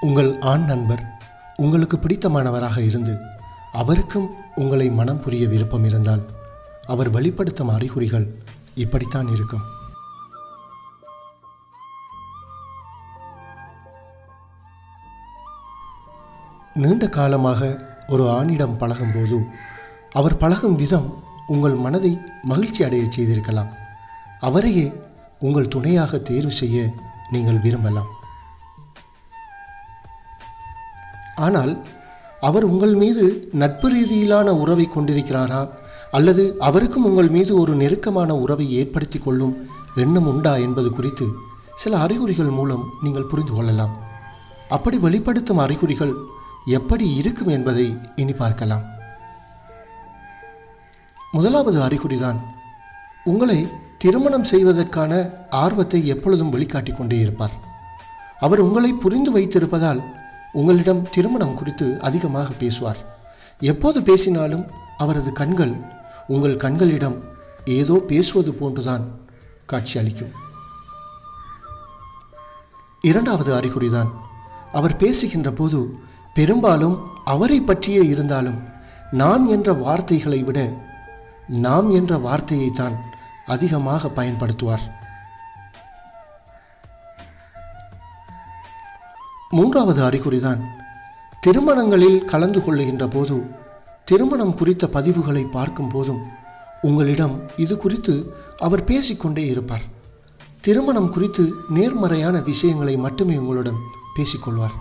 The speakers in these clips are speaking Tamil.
உங்கள் ஆண் நண்பர் உங்களுக்கு பிடித்தமானவராக இருந்து அவருக்கும் உங்களை மனம் புரிய விருப்பம் இருந்தால் அவர் வெளிப்படுத்தும் அறிகுறிகள் இப்படித்தான் இருக்கும் நீண்ட காலமாக ஒரு ஆணிடம் பழகும்போது அவர் பழகும் விதம் உங்கள் மனதை மகிழ்ச்சி அடையச் செய்திருக்கலாம் அவரையே உங்கள் துணையாக தேர்வு செய்ய நீங்கள் விரும்பலாம் ஆனால் அவர் உங்கள் மீது நட்பு ரீதியிலான உறவை கொண்டிருக்கிறாரா அல்லது அவருக்கும் உங்கள் மீது ஒரு நெருக்கமான உறவை ஏற்படுத்தி கொள்ளும் எண்ணம் உண்டா என்பது குறித்து சில அறிகுறிகள் மூலம் நீங்கள் புரிந்து கொள்ளலாம் அப்படி வெளிப்படுத்தும் அறிகுறிகள் எப்படி இருக்கும் என்பதை இனி பார்க்கலாம் முதலாவது அறிகுறிதான் உங்களை திருமணம் செய்வதற்கான ஆர்வத்தை எப்பொழுதும் வெளிக்காட்டிக் கொண்டே இருப்பார் அவர் உங்களை புரிந்து வைத்திருப்பதால் உங்களிடம் திருமணம் குறித்து அதிகமாக பேசுவார் எப்போது பேசினாலும் அவரது கண்கள் உங்கள் கண்களிடம் ஏதோ பேசுவது போன்றுதான் காட்சியளிக்கும் இரண்டாவது அறிகுறிதான் அவர் பேசுகின்ற போது பெரும்பாலும் அவரை பற்றியே இருந்தாலும் நான் என்ற வார்த்தைகளை விட நாம் என்ற வார்த்தையைத்தான் அதிகமாக பயன்படுத்துவார் மூன்றாவது அறிகுறிதான் திருமணங்களில் கலந்து கொள்ளுகின்ற போது திருமணம் குறித்த பதிவுகளை பார்க்கும் போதும் உங்களிடம் இது குறித்து அவர் பேசிக்கொண்டே இருப்பார் திருமணம் குறித்து நேர்மறையான விஷயங்களை மட்டுமே உங்களுடன் பேசிக்கொள்வார்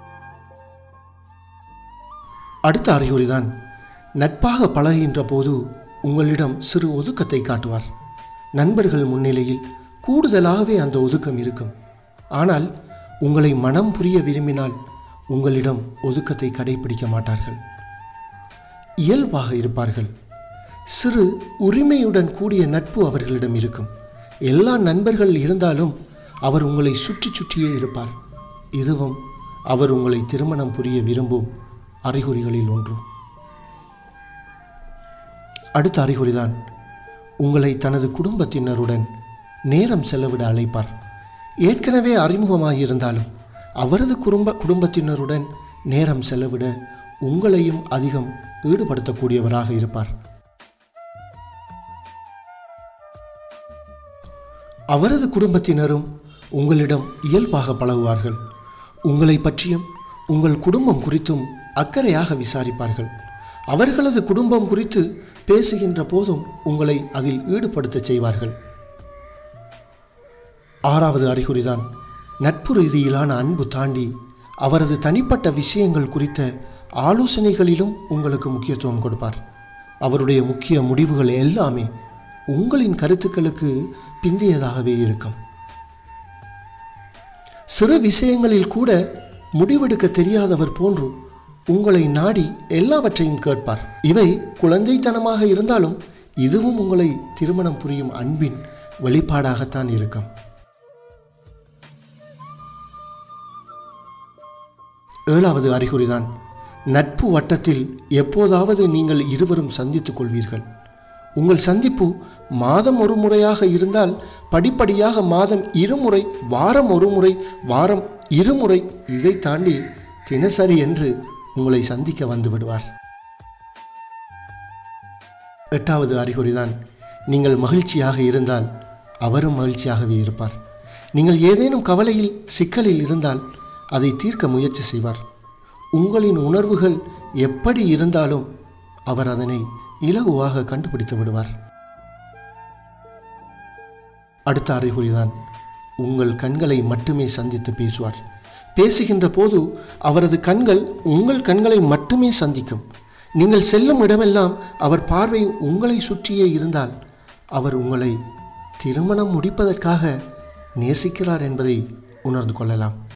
அடுத்த அறிகுறிதான் நட்பாக பழகுகின்ற போது உங்களிடம் சிறு ஒதுக்கத்தை காட்டுவார் நண்பர்கள் முன்னிலையில் கூடுதலாகவே அந்த ஒதுக்கம் இருக்கும் ஆனால் உங்களை மனம் புரிய விரும்பினால் உங்களிடம் ஒதுக்கத்தை கடைபிடிக்க மாட்டார்கள் இயல்பாக இருப்பார்கள் சிறு உரிமையுடன் கூடிய நட்பு அவர்களிடம் இருக்கும் எல்லா நண்பர்கள் இருந்தாலும் அவர் உங்களை சுற்றி சுற்றியே இருப்பார் இதுவும் அவர் உங்களை திருமணம் புரிய விரும்பும் அறிகுறிகளில் ஒன்று அடுத்த அறிகுறிதான் உங்களை தனது குடும்பத்தினருடன் நேரம் செலவிட அழைப்பார் ஏற்கனவே அறிமுகமாகியிருந்தாலும் அவரது குடும்ப குடும்பத்தினருடன் நேரம் செலவிட உங்களையும் அதிகம் ஈடுபடுத்தக்கூடியவராக இருப்பார் அவரது குடும்பத்தினரும் உங்களிடம் இயல்பாக பழகுவார்கள் உங்களை பற்றியும் உங்கள் குடும்பம் குறித்தும் அக்கறையாக விசாரிப்பார்கள் அவர்களது குடும்பம் குறித்து பேசுகின்ற போதும் உங்களை அதில் ஈடுபடுத்தச் செய்வார்கள் ஆறாவது அறிகுறிதான் நட்பு ரீதியிலான அன்பு தாண்டி அவரது தனிப்பட்ட விஷயங்கள் குறித்த ஆலோசனைகளிலும் உங்களுக்கு முக்கியத்துவம் கொடுப்பார் அவருடைய முக்கிய முடிவுகள் எல்லாமே உங்களின் கருத்துக்களுக்கு பிந்தியதாகவே இருக்கும் சிறு விஷயங்களில் கூட முடிவெடுக்க தெரியாதவர் போன்று உங்களை நாடி எல்லாவற்றையும் கேட்பார் இவை குழந்தைத்தனமாக இருந்தாலும் இதுவும் உங்களை திருமணம் புரியும் அன்பின் வெளிப்பாடாகத்தான் இருக்கும் ஏழாவது அறிகுறிதான் நட்பு வட்டத்தில் எப்போதாவது நீங்கள் இருவரும் சந்தித்துக் கொள்வீர்கள் உங்கள் சந்திப்பு மாதம் ஒரு முறையாக இருந்தால் படிப்படியாக மாதம் இருமுறை வாரம் ஒரு முறை வாரம் இருமுறை இதை தாண்டி தினசரி என்று உங்களை சந்திக்க வந்து விடுவார் எட்டாவது அறிகுறிதான் நீங்கள் மகிழ்ச்சியாக இருந்தால் அவரும் மகிழ்ச்சியாகவே இருப்பார் நீங்கள் ஏதேனும் கவலையில் சிக்கலில் இருந்தால் அதை தீர்க்க முயற்சி செய்வார் உங்களின் உணர்வுகள் எப்படி இருந்தாலும் அவர் அதனை இலகுவாக கண்டுபிடித்து விடுவார் அடுத்த அறிகுறிதான் உங்கள் கண்களை மட்டுமே சந்தித்து பேசுவார் பேசுகின்ற போது அவரது கண்கள் உங்கள் கண்களை மட்டுமே சந்திக்கும் நீங்கள் செல்லும் இடமெல்லாம் அவர் பார்வை உங்களை சுற்றியே இருந்தால் அவர் உங்களை திருமணம் முடிப்பதற்காக நேசிக்கிறார் என்பதை உணர்ந்து கொள்ளலாம்